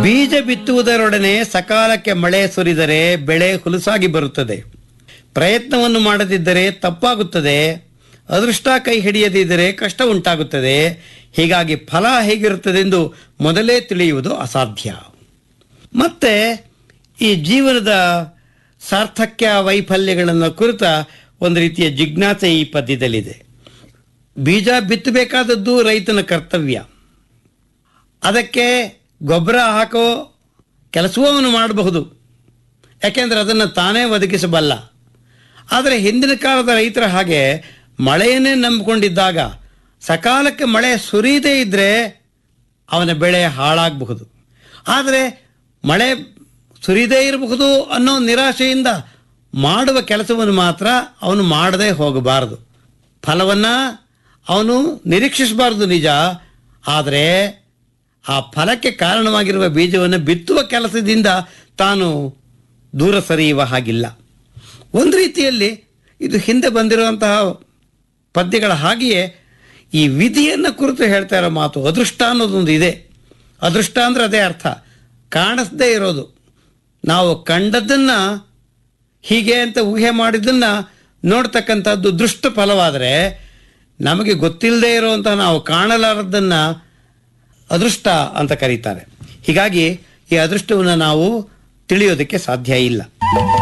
ಬೀಜ ಬಿತ್ತುವುದರೊಡನೆ ಸಕಾಲಕ್ಕೆ ಮಳೆ ಸುರಿದರೆ ಬೆಳೆ ಹುಲುಸಾಗಿ ಬರುತ್ತದೆ ಪ್ರಯತ್ನವನ್ನು ಮಾಡದಿದ್ದರೆ ತಪ್ಪಾಗುತ್ತದೆ ಅದೃಷ್ಟ ಕೈ ಹಿಡಿಯದಿದ್ದರೆ ಕಷ್ಟ ಉಂಟಾಗುತ್ತದೆ ಹೀಗಾಗಿ ಫಲ ಹೇಗಿರುತ್ತದೆಂದು ಮೊದಲೇ ತಿಳಿಯುವುದು ಅಸಾಧ್ಯ ಮತ್ತೆ ಈ ಜೀವನದ ಸಾರ್ಥಕ್ಯ ವೈಫಲ್ಯಗಳನ್ನು ಕುರಿತ ಒಂದು ರೀತಿಯ ಜಿಜ್ಞಾಸೆ ಈ ಪದ್ಯದಲ್ಲಿದೆ ಬೀಜ ಬಿತ್ತಬೇಕಾದದ್ದು ರೈತನ ಕರ್ತವ್ಯ ಅದಕ್ಕೆ ಗೊಬ್ಬರ ಹಾಕೋ ಕೆಲಸವೂ ಅವನು ಮಾಡಬಹುದು ಯಾಕೆಂದರೆ ಅದನ್ನು ತಾನೇ ಒದಗಿಸಬಲ್ಲ ಆದರೆ ಹಿಂದಿನ ಕಾಲದ ರೈತರ ಹಾಗೆ ಮಳೆಯನ್ನೇ ನಂಬಿಕೊಂಡಿದ್ದಾಗ ಸಕಾಲಕ್ಕೆ ಮಳೆ ಸುರಿಯದೇ ಇದ್ದರೆ ಅವನ ಬೆಳೆ ಹಾಳಾಗಬಹುದು ಆದರೆ ಮಳೆ ಸುರಿದೇ ಇರಬಹುದು ಅನ್ನೋ ನಿರಾಶೆಯಿಂದ ಮಾಡುವ ಕೆಲಸವನ್ನು ಮಾತ್ರ ಅವನು ಮಾಡದೇ ಹೋಗಬಾರದು ಫಲವನ್ನು ಅವನು ನಿರೀಕ್ಷಿಸಬಾರದು ನಿಜ ಆದರೆ ಆ ಫಲಕ್ಕೆ ಕಾರಣವಾಗಿರುವ ಬೀಜವನ್ನು ಬಿತ್ತುವ ಕೆಲಸದಿಂದ ತಾನು ದೂರ ಸರಿಯುವ ಹಾಗಿಲ್ಲ ಒಂದು ರೀತಿಯಲ್ಲಿ ಇದು ಹಿಂದೆ ಬಂದಿರುವಂತಹ ಪದ್ಯಗಳ ಹಾಗೆಯೇ ಈ ವಿಧಿಯನ್ನು ಕುರಿತು ಹೇಳ್ತಾ ಇರೋ ಮಾತು ಅದೃಷ್ಟ ಅನ್ನೋದೊಂದು ಇದೆ ಅದೃಷ್ಟ ಅಂದರೆ ಅದೇ ಅರ್ಥ ಕಾಣಿಸದೇ ಇರೋದು ನಾವು ಕಂಡದ್ದನ್ನು ಹೀಗೆ ಅಂತ ಊಹೆ ಮಾಡಿದ್ದನ್ನು ನೋಡ್ತಕ್ಕಂಥದ್ದು ದೃಷ್ಟ ಫಲವಾದರೆ ನಮಗೆ ಗೊತ್ತಿಲ್ಲದೆ ಇರುವಂತಹ ನಾವು ಕಾಣಲಾರದ್ದನ್ನು ಅದೃಷ್ಟ ಅಂತ ಕರೀತಾರೆ ಹೀಗಾಗಿ ಈ ಅದೃಷ್ಟವನ್ನು ನಾವು ತಿಳಿಯೋದಕ್ಕೆ ಸಾಧ್ಯ ಇಲ್ಲ